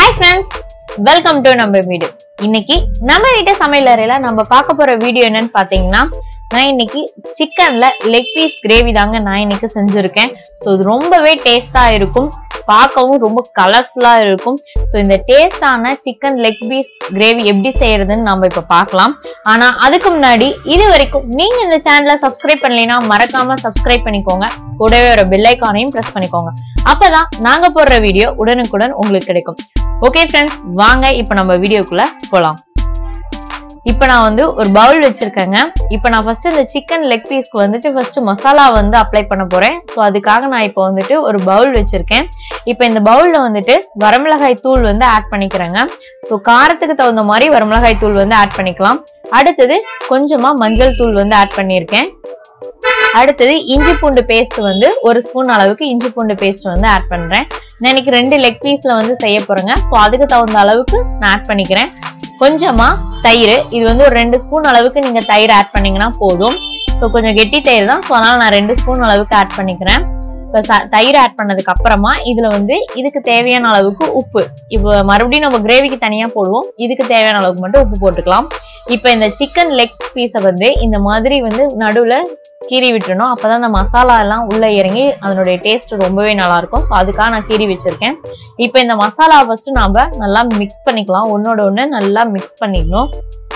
hi friends welcome to நம்ம video இன்னைக்கு நம்ம வீட்டு சமையல் அறையில நம்ம பார்க்க போற வீடியோ என்னன்னு பாத்தீங்கன்னா நான் இன்னைக்கு சிக்கன்ல லெக் பீஸ் கிரேவி தாங்க நான் இன்னைக்கு செஞ்சிருக்கேன் ஸோ இது ரொம்பவே டேஸ்டா இருக்கும் பார்க்கவும் ரொம்ப கலர்ஃபுல்லா இருக்கும் ஸோ இந்த டேஸ்டான சிக்கன் லெக் பீஸ் கிரேவி எப்படி செய்யறதுன்னு நம்ம இப்போ பார்க்கலாம் ஆனா அதுக்கு முன்னாடி இது வரைக்கும் நீங்க இந்த சேனலை சப்ஸ்கிரைப் பண்ணலைன்னா மறக்காம சப்ஸ்கிரைப் பண்ணிக்கோங்க கூடவே ஒரு பெல் ஐக்கானையும் பிரஸ் பண்ணிக்கோங்க அப்பதான் நாங்க போடுற வீடியோ உடனுக்குடன் உங்களுக்கு கிடைக்கும் ஓகே ஃப்ரெண்ட்ஸ் வாங்க இப்போ நம்ம வீடியோக்குள்ள போலாம் இப்போ நான் வந்து ஒரு பவுல் வச்சிருக்கேங்க இப்போ நான் ஃபர்ஸ்ட் இந்த சிக்கன் லெக் பீஸ்க்கு வந்துட்டு ஃபர்ஸ்ட் மசாலா வந்து அப்ளை பண்ண போறேன் ஸோ அதுக்காக நான் இப்போ வந்துட்டு ஒரு பவுல் வச்சிருக்கேன் இப்போ இந்த பவுல்ல வந்துட்டு வரமிளகாய் தூள் வந்து ஆட் பண்ணிக்கிறேங்க ஸோ காரத்துக்கு தகுந்த மாதிரி வரமிளகாய் தூள் வந்து ஆட் பண்ணிக்கலாம் அடுத்தது கொஞ்சமா மஞ்சள் தூள் வந்து ஆட் பண்ணியிருக்கேன் அடுத்தது இஞ்சி பூண்டு பேஸ்ட் வந்து ஒரு ஸ்பூன் அளவுக்கு இஞ்சி பூண்டு பேஸ்ட் வந்து ஆட் பண்றேன் நான் இன்னைக்கு ரெண்டு லெக் பீஸ்ல வந்து செய்ய போறேங்க ஸோ அதுக்கு தகுந்த அளவுக்கு நான் ஆட் பண்ணிக்கிறேன் கொஞ்சமா தயிர் இது வந்து ஒரு ரெண்டு ஸ்பூன் அளவுக்கு நீங்க தயிர் ஆட் பண்ணீங்கன்னா போதும் ஸோ கொஞ்சம் கெட்டி தயிர் தான் ஸோ அதனால நான் ரெண்டு ஸ்பூன் அளவுக்கு ஆட் பண்ணிக்கிறேன் இப்போ தயிர் ஆட் பண்ணதுக்கு அப்புறமா இதுல வந்து இதுக்கு தேவையான அளவுக்கு உப்பு இப்போ மறுபடியும் நம்ம கிரேவிக்கு தனியா போடுவோம் இதுக்கு தேவையான அளவுக்கு மட்டும் உப்பு போட்டுக்கலாம் இப்போ இந்த சிக்கன் லெக் பீஸை வந்து இந்த மாதிரி வந்து நடுவுல கீறி விட்டுறணும் அப்பதான் அந்த மசாலா எல்லாம் உள்ள இறங்கி அதனுடைய டேஸ்ட் ரொம்பவே நல்லா இருக்கும் ஸோ அதுக்காக நான் கீறி வச்சிருக்கேன் இப்போ இந்த மசாலா ஃபர்ஸ்ட் நாம நல்லா மிக்ஸ் பண்ணிக்கலாம் ஒன்னோட ஒன்று நல்லா மிக்ஸ் பண்ணிக்கணும்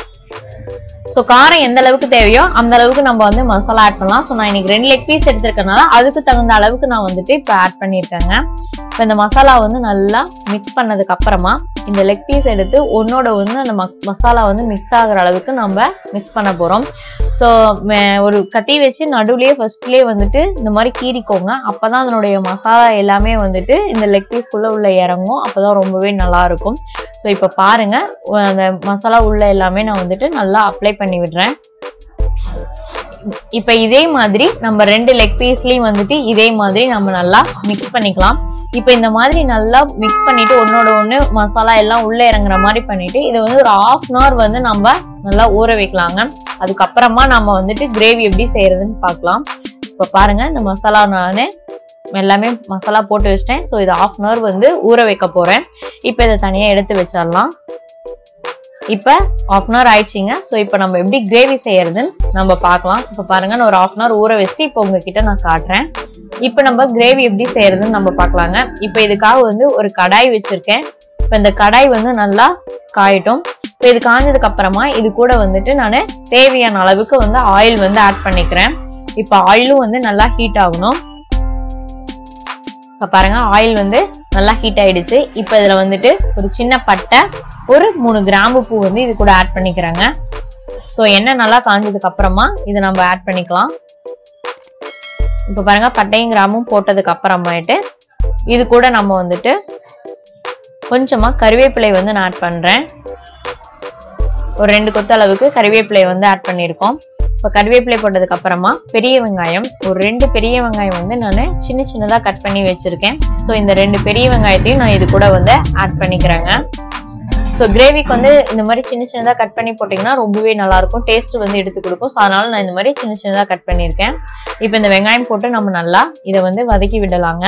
ஸோ காரம் எந்த அளவுக்கு தேவையோ அந்த அளவுக்கு நம்ம வந்து மசாலா ஆட் பண்ணலாம் ஸோ நான் இன்னைக்கு ரெண்டு லெக் பீஸ் எடுத்திருக்கனால அதுக்கு தகுந்த அளவுக்கு நான் வந்துட்டு இப்போ ஆட் பண்ணியிருக்கேங்க இப்போ இந்த மசாலா வந்து நல்லா மிக்ஸ் பண்ணதுக்கு அப்புறமா இந்த லெக் பீஸ் எடுத்து ஒன்னோட ஒன்று அந்த மசாலா வந்து மிக்ஸ் ஆகுற அளவுக்கு நம்ம மிக்ஸ் பண்ண போகிறோம் ஸோ ஒரு கத்தி வச்சு நடுவுலயே ஃபர்ஸ்ட்லேயே வந்துட்டு இந்த மாதிரி கீறிக்கோங்க அப்பதான் அதனுடைய மசாலா எல்லாமே வந்துட்டு இந்த லெக் பீஸ்க்குள்ள உள்ள இறங்கும் அப்பதான் ரொம்பவே நல்லா இருக்கும் ஸோ இப்போ பாருங்க அந்த மசாலா உள்ள எல்லாமே நான் வந்துட்டு நல்லா அப்ளை பண்ணி விடுறேன் இப்போ இதே மாதிரி நம்ம ரெண்டு லெக் பீஸ்லயும் வந்துட்டு இதே மாதிரி நம்ம நல்லா மிக்ஸ் பண்ணிக்கலாம் இப்போ இந்த மாதிரி நல்லா மிக்ஸ் பண்ணிட்டு ஒன்னோட ஒன்று மசாலா எல்லாம் உள்ள இறங்குற மாதிரி பண்ணிட்டு இதை வந்து ஒரு ஆஃப் அன் ஹவர் வந்து நம்ம நல்லா ஊற வைக்கலாங்க அதுக்கப்புறமா நம்ம வந்துட்டு கிரேவி எப்படி செய்யறதுன்னு பார்க்கலாம் இப்போ பாருங்க இந்த மசாலா நான் எல்லாமே மசாலா போட்டு வச்சிட்டேன் ஸோ இது ஆஃப் அன் ஹவர் வந்து ஊற வைக்க போறேன் இப்போ இதை தனியாக எடுத்து வச்சிடலாம் இப்போ ஆஃப் அன் ஹவர் ஆயிடுச்சிங்க ஸோ இப்போ நம்ம எப்படி கிரேவி செய்யறதுன்னு நம்ம பார்க்கலாம் இப்போ பாருங்க நான் ஒரு ஆஃப் அன் ஹவர் ஊற வச்சுட்டு இப்போ உங்ககிட்ட நான் காட்டுறேன் இப்போ நம்ம கிரேவி எப்படி செய்யறதுன்னு நம்ம பார்க்கலாங்க இப்போ இதுக்காக வந்து ஒரு கடாய் வச்சிருக்கேன் இப்போ இந்த கடாய் வந்து நல்லா காயட்டும் இப்போ இது காஞ்சதுக்கு அப்புறமா இது கூட வந்துட்டு நான் தேவையான அளவுக்கு வந்து ஆயில் வந்து ஆட் பண்ணிக்கிறேன் இப்போ ஆயிலும் வந்து நல்லா ஹீட் ஆகணும் இப்போ பாருங்க ஆயில் வந்து நல்லா ஹீட் ஆயிடுச்சு இப்போ இதுல வந்துட்டு ஒரு சின்ன பட்டை ஒரு மூணு கிராம்பு பூ வந்து இது கூட ஆட் பண்ணிக்கிறேங்க ஸோ எண்ணெய் நல்லா காஞ்சதுக்கு அப்புறமா இதை நம்ம ஆட் பண்ணிக்கலாம் இப்போ பாருங்க பட்டையும் கிராமும் போட்டதுக்கு அப்புறமாயிட்டு இது கூட நம்ம வந்துட்டு கொஞ்சமா கருவேப்பிலை வந்து நான் ஆட் பண்றேன் ஒரு ரெண்டு கொத்து அளவுக்கு கருவேப்பிலை வந்து ஆட் பண்ணியிருக்கோம் இப்போ கருவேப்பிலை போட்டதுக்கு அப்புறமா பெரிய வெங்காயம் ஒரு ரெண்டு பெரிய வெங்காயம் வந்து நான் சின்ன சின்னதாக கட் பண்ணி வச்சிருக்கேன் ஸோ இந்த ரெண்டு பெரிய வெங்காயத்தையும் நான் இது கூட வந்து ஆட் பண்ணிக்கிறேங்க ஸோ கிரேவிக்கு வந்து இந்த மாதிரி சின்ன சின்னதாக கட் பண்ணி போட்டிங்கன்னா ரொம்பவே நல்லாயிருக்கும் டேஸ்ட் வந்து எடுத்து கொடுக்கும் ஸோ அதனால நான் இந்த மாதிரி சின்ன சின்னதாக கட் பண்ணியிருக்கேன் இப்போ இந்த வெங்காயம் போட்டு நம்ம நல்லா இதை வந்து வதக்கி விடலாங்க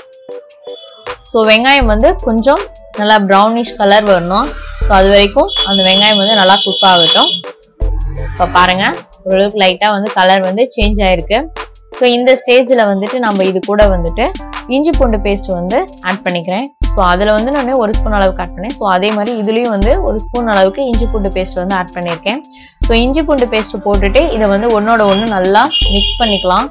ஸோ வெங்காயம் வந்து கொஞ்சம் நல்லா ப்ரௌனிஷ் கலர் வரணும் ஸோ அது வரைக்கும் அந்த வெங்காயம் வந்து நல்லா குக் ஆகட்டும் இப்போ பாருங்க ஓரளவுக்கு லைட்டாக வந்து கலர் வந்து சேஞ்ச் ஆயிருக்கு ஸோ இந்த ஸ்டேஜில் வந்துட்டு நம்ம இது கூட வந்துட்டு இஞ்சி பூண்டு பேஸ்ட் வந்து ஆட் பண்ணிக்கிறேன் ஸோ அதில் வந்து நான் ஒரு ஸ்பூன் அளவுக்கு ஆட் பண்ணேன் ஸோ அதே மாதிரி இதுலேயும் வந்து ஒரு ஸ்பூன் அளவுக்கு இஞ்சி பூண்டு பேஸ்ட் வந்து ஆட் பண்ணியிருக்கேன் ஸோ இஞ்சி பூண்டு பேஸ்ட் போட்டுட்டு இதை வந்து ஒன்றோட ஒன்று நல்லா மிக்ஸ் பண்ணிக்கலாம்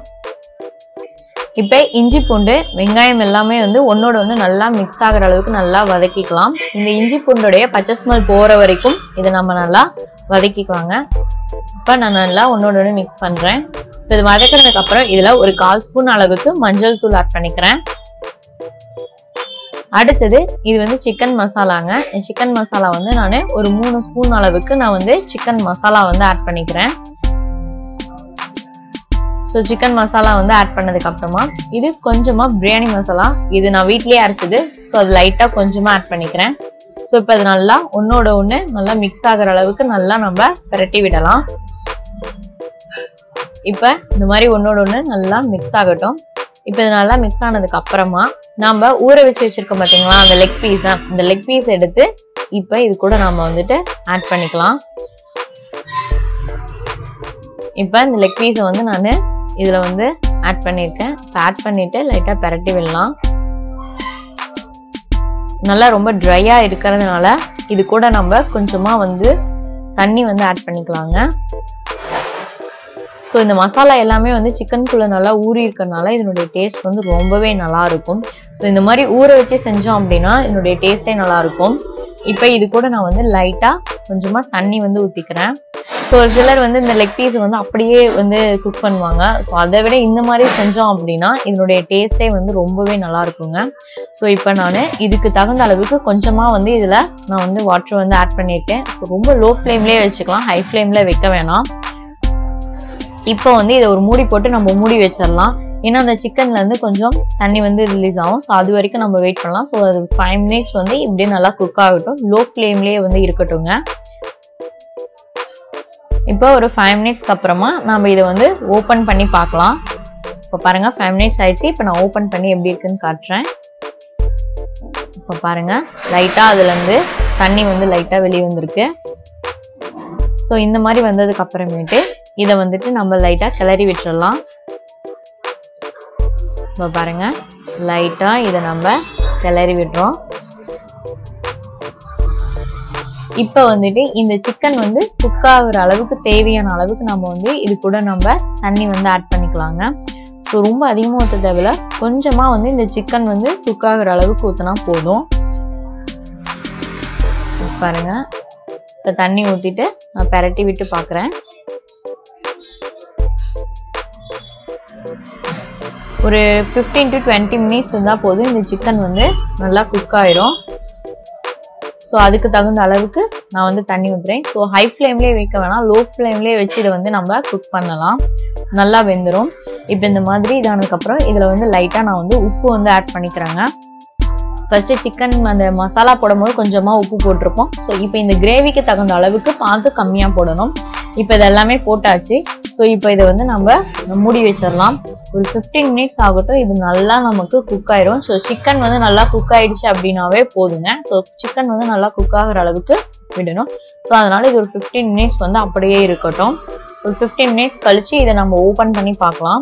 இப்போ இஞ்சி பூண்டு வெங்காயம் எல்லாமே வந்து ஒன்னோட ஒன்று நல்லா மிக்ஸ் ஆகிற அளவுக்கு நல்லா வதக்கிக்கலாம் இந்த இஞ்சி பூண்டுடைய பச்சை ஸ்மெல் போகிற வரைக்கும் இதை நம்ம நல்லா வதக்கிக்குவாங்க இப்போ நான் நல்லா ஒன்னோட ஒன்று மிக்ஸ் பண்ணுறேன் இப்போ இது வதக்கினதுக்கு அப்புறம் இதில் ஒரு கால் ஸ்பூன் அளவுக்கு மஞ்சள் தூள் ஆட் பண்ணிக்கிறேன் அடுத்தது இது வந்து சிக்கன் மசாலாங்க சிக்கன் மசாலா வந்து நான் ஒரு மூணு ஸ்பூன் அளவுக்கு நான் வந்து சிக்கன் மசாலா வந்து ஆட் பண்ணிக்கிறேன் ஸோ சிக்கன் மசாலா வந்து ஆட் பண்ணதுக்கு அப்புறமா இது கொஞ்சமா பிரியாணி மசாலா இது நான் வீட்லயே அரைச்சது ஸோ அது லைட்டா கொஞ்சமா ஆட் பண்ணிக்கிறேன் ஸோ இப்போ அது நல்லா ஒன்னோட ஒன்று நல்லா மிக்ஸ் ஆகுற அளவுக்கு நல்லா நம்ம பிரட்டி விடலாம் இப்போ இந்த மாதிரி ஒன்னோட ஒன்று நல்லா மிக்ஸ் ஆகட்டும் இப்போ இது நல்லா மிக்ஸ் ஆனதுக்கு அப்புறமா நம்ம ஊற வச்சு வச்சிருக்கோம் பார்த்தீங்களா அந்த லெக் பீஸ் அந்த லெக் பீஸ் எடுத்து இப்போ இது கூட நாம வந்துட்டு ஆட் பண்ணிக்கலாம் இப்போ இந்த லெக் பீஸை வந்து நான் இதில் வந்து ஆட் பண்ணியிருக்கேன் ஆட் பண்ணிட்டு லைட்டாக பெரட்டி விடலாம் நல்லா ரொம்ப ட்ரையாக இருக்கிறதுனால இது கூட நம்ம கொஞ்சமாக வந்து தண்ணி வந்து ஆட் பண்ணிக்கலாங்க ஸோ இந்த மசாலா எல்லாமே வந்து சிக்கனுக்குள்ளே நல்லா ஊறி இருக்கிறதுனால இதனுடைய டேஸ்ட் வந்து ரொம்பவே நல்லா இருக்கும் ஸோ இந்த மாதிரி ஊற வச்சு செஞ்சோம் அப்படின்னா இதனுடைய டேஸ்ட்டே நல்லா இருக்கும் இப்போ இது கூட நான் வந்து லைட்டாக கொஞ்சமாக தண்ணி வந்து ஊற்றிக்கிறேன் ஸோ ஒரு சிலர் வந்து இந்த லெக் பீஸ் வந்து அப்படியே வந்து குக் பண்ணுவாங்க ஸோ அதை விட இந்த மாதிரி செஞ்சோம் அப்படின்னா இதனுடைய டேஸ்ட்டே வந்து ரொம்பவே நல்லா இருக்குங்க ஸோ இப்போ நான் இதுக்கு தகுந்த அளவுக்கு கொஞ்சமாக வந்து இதில் நான் வந்து வாட்டர் வந்து ஆட் பண்ணியிருக்கேன் ஸோ ரொம்ப லோ ஃப்ளேம்லேயே வச்சுக்கலாம் ஹை ஃப்ளேமில் வைக்க வேணாம் இப்போ வந்து இதை ஒரு மூடி போட்டு நம்ம மூடி வச்சிடலாம் ஏன்னா அந்த சிக்கன்ல இருந்து கொஞ்சம் தண்ணி வந்து ரிலீஸ் ஆகும் ஸோ அது வரைக்கும் நம்ம வெயிட் பண்ணலாம் ஸோ அது ஃபைவ் மினிட்ஸ் வந்து இப்படியே நல்லா குக் ஆகட்டும் லோ ஃப்ளேம்லேயே வந்து இருக்கட்டுங்க இப்போ ஒரு ஃபைவ் மினிட்ஸ்க்கு அப்புறமா நம்ம இதை வந்து ஓப்பன் பண்ணி பார்க்கலாம் இப்போ பாருங்க ஃபைவ் மினிட்ஸ் ஆயிடுச்சு இப்போ நான் ஓப்பன் பண்ணி எப்படி இருக்குன்னு காட்டுறேன் இப்போ பாருங்க லைட்டாக அதுலேருந்து தண்ணி வந்து லைட்டாக வெளியே வந்திருக்கு ஸோ இந்த மாதிரி வந்ததுக்கு அப்புறமேட்டு இதை வந்துட்டு நம்ம லைட்டாக கிளறி விட்டுறலாம் இப்போ பாருங்க லைட்டாக இதை நம்ம கிளறி விடுறோம் இப்போ வந்துட்டு இந்த சிக்கன் வந்து குக் ஆகுற அளவுக்கு தேவையான அளவுக்கு நம்ம வந்து இது கூட நம்ம தண்ணி வந்து ஆட் பண்ணிக்கலாங்க ஸோ ரொம்ப அதிகமாக ஊற்ற தேவையில்ல கொஞ்சமாக வந்து இந்த சிக்கன் வந்து குக் ஆகுற அளவுக்கு ஊற்றினா போதும் பாருங்க இப்போ தண்ணி ஊற்றிட்டு நான் பெரட்டி விட்டு பார்க்குறேன் ஒரு ஃபிஃப்டீன் டு டுவெண்ட்டி மினிட்ஸ் இருந்தால் போதும் இந்த சிக்கன் வந்து நல்லா குக் ஆயிரும் ஸோ அதுக்கு தகுந்த அளவுக்கு நான் வந்து தண்ணி ஊற்றுறேன் ஸோ ஹை ஃப்ளேம்லேயே வைக்க வேணாம் லோ ஃப்ளேம்லேயே வச்சு இதை வந்து நம்ம குக் பண்ணலாம் நல்லா வெந்துடும் இப்போ இந்த மாதிரி இதானதுக்கப்புறம் இதில் வந்து லைட்டாக நான் வந்து உப்பு வந்து ஆட் பண்ணிக்கிறேங்க ஃபஸ்ட்டு சிக்கன் அந்த மசாலா போடும்போது கொஞ்சமாக உப்பு போட்டிருப்போம் ஸோ இப்போ இந்த கிரேவிக்கு தகுந்த அளவுக்கு பார்த்து கம்மியாக போடணும் இப்போ இது எல்லாமே போட்டாச்சு ஸோ இப்போ இதை வந்து நம்ம மூடி வச்சிடலாம் ஒரு ஃபிஃப்டீன் மினிட்ஸ் ஆகட்டும் இது நல்லா நமக்கு குக் ஆயிரும் ஸோ சிக்கன் வந்து நல்லா குக் ஆயிடுச்சு அப்படின்னாவே போதுங்க ஸோ சிக்கன் வந்து நல்லா குக் ஆகிற அளவுக்கு விடணும் ஸோ அதனால இது ஒரு ஃபிஃப்டீன் மினிட்ஸ் வந்து அப்படியே இருக்கட்டும் ஒரு ஃபிஃப்டீன் மினிட்ஸ் கழிச்சு இதை நம்ம ஓப்பன் பண்ணி பார்க்கலாம்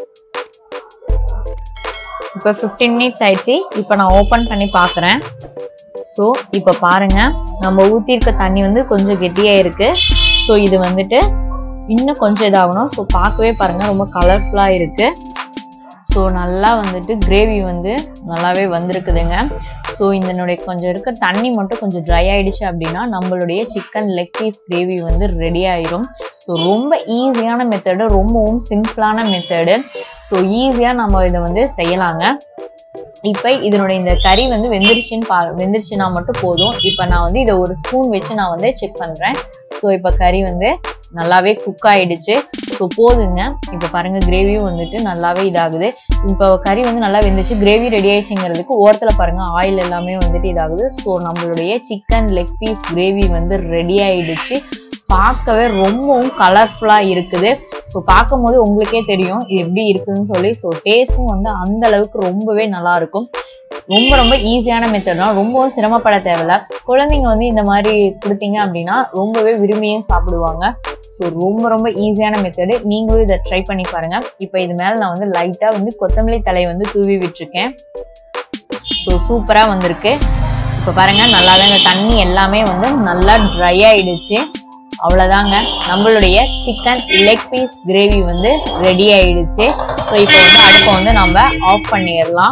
இப்போ ஃபிஃப்டீன் மினிட்ஸ் ஆயிடுச்சு இப்போ நான் ஓப்பன் பண்ணி பார்க்குறேன் ஸோ இப்போ பாருங்க நம்ம ஊற்றிருக்க தண்ணி வந்து கொஞ்சம் கெட்டியாக இருக்கு ஸோ இது வந்துட்டு இன்னும் கொஞ்சம் இதாகணும் ஸோ பார்க்கவே பாருங்க ரொம்ப கலர்ஃபுல்லாக இருக்கு ஸோ நல்லா வந்துட்டு கிரேவி வந்து நல்லாவே வந்திருக்குதுங்க ஸோ இதனுடைய கொஞ்சம் இருக்க தண்ணி மட்டும் கொஞ்சம் ட்ரை ஆயிடுச்சு அப்படின்னா நம்மளுடைய சிக்கன் லெக் பீஸ் கிரேவி வந்து ரெடி ஆயிரும் ஸோ ரொம்ப ஈஸியான மெத்தடு ரொம்பவும் சிம்பிளான மெத்தடு ஸோ ஈஸியாக நம்ம இதை வந்து செய்யலாங்க இப்போ இதனுடைய இந்த கறி வந்து வெந்துருச்சுன்னு பா வெந்துருச்சுன்னா மட்டும் போதும் இப்போ நான் வந்து இதை ஒரு ஸ்பூன் வச்சு நான் வந்து செக் பண்ணுறேன் ஸோ இப்போ கறி வந்து நல்லாவே குக் ஆயிடுச்சு ஸோ போதுங்க இப்போ பாருங்க கிரேவியும் வந்துட்டு நல்லாவே இதாகுது இப்போ கறி வந்து நல்லா வெந்துச்சு கிரேவி ரெடி ஆயிடுச்சுங்கிறதுக்கு ஓரத்தில் பாருங்க ஆயில் எல்லாமே வந்துட்டு இதாகுது ஸோ நம்மளுடைய சிக்கன் லெக் பீஸ் கிரேவி வந்து ரெடி ஆயிடுச்சு பார்க்கவே ரொம்பவும் கலர்ஃபுல்லாக இருக்குது ஸோ பார்க்கும் போது உங்களுக்கே தெரியும் இது எப்படி இருக்குதுன்னு சொல்லி ஸோ டேஸ்ட்டும் வந்து அந்த அளவுக்கு ரொம்பவே நல்லா இருக்கும் ரொம்ப ரொம்ப ஈஸியான மெத்தட் தான் ரொம்பவும் சிரமப்பட தேவையில்ல குழந்தைங்க வந்து இந்த மாதிரி கொடுத்தீங்க அப்படின்னா ரொம்பவே விரும்பியும் சாப்பிடுவாங்க ஸோ ரொம்ப ரொம்ப ஈஸியான மெத்தடு நீங்களும் இதை ட்ரை பண்ணி பாருங்க இப்போ இது மேலே நான் வந்து லைட்டாக வந்து கொத்தமல்லி தலை வந்து தூவி விட்டுருக்கேன் ஸோ சூப்பராக வந்திருக்கு இப்போ பாருங்க நல்லாவே இந்த தண்ணி எல்லாமே வந்து நல்லா ட்ரை ஆயிடுச்சு அவ்வளோதாங்க நம்மளுடைய சிக்கன் லெக் பீஸ் கிரேவி வந்து ரெடி ஆயிடுச்சு ஸோ இப்போ வந்து அடுப்பை வந்து நம்ம ஆஃப் பண்ணிடலாம்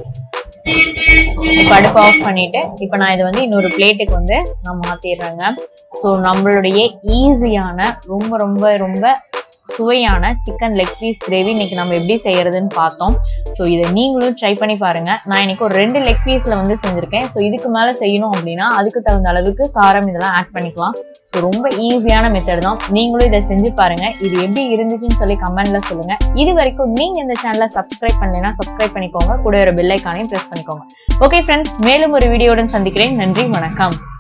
இப்போ அடுப்பை ஆஃப் பண்ணிட்டு இப்போ நான் இதை வந்து இன்னொரு பிளேட்டுக்கு வந்து நான் மாற்றிடுறேங்க ஸோ நம்மளுடைய ஈஸியான ரொம்ப ரொம்ப ரொம்ப சுவையான சிக்கன் லெக் பீஸ் கிரேவி இன்னைக்கு நம்ம எப்படி செய்யறதுன்னு பார்த்தோம் ஸோ இதை நீங்களும் ட்ரை பண்ணி பாருங்க நான் இன்னைக்கு ஒரு ரெண்டு லெக் பீஸ்ல வந்து செஞ்சிருக்கேன் ஸோ இதுக்கு மேலே செய்யணும் அப்படின்னா அதுக்கு தகுந்த அளவுக்கு காரம் இதெல்லாம் ஆட் பண்ணிக்கலாம் ஸோ ரொம்ப ஈஸியான மெத்தட் தான் நீங்களும் இதை செஞ்சு பாருங்க இது எப்படி இருந்துச்சுன்னு சொல்லி கமெண்ட்ல சொல்லுங்க இது வரைக்கும் நீங்க இந்த சேனலை சப்ஸ்கிரைப் பண்ணலைன்னா சப்ஸ்கிரைப் பண்ணிக்கோங்க கூட ஒரு பெல் ஐக்கானையும் ப்ரெஸ் பண்ணிக்கோங்க ஓகே ஃப்ரெண்ட்ஸ் மேலும் ஒரு வீடியோடன் சந்திக்கிறேன் நன்றி வணக்கம்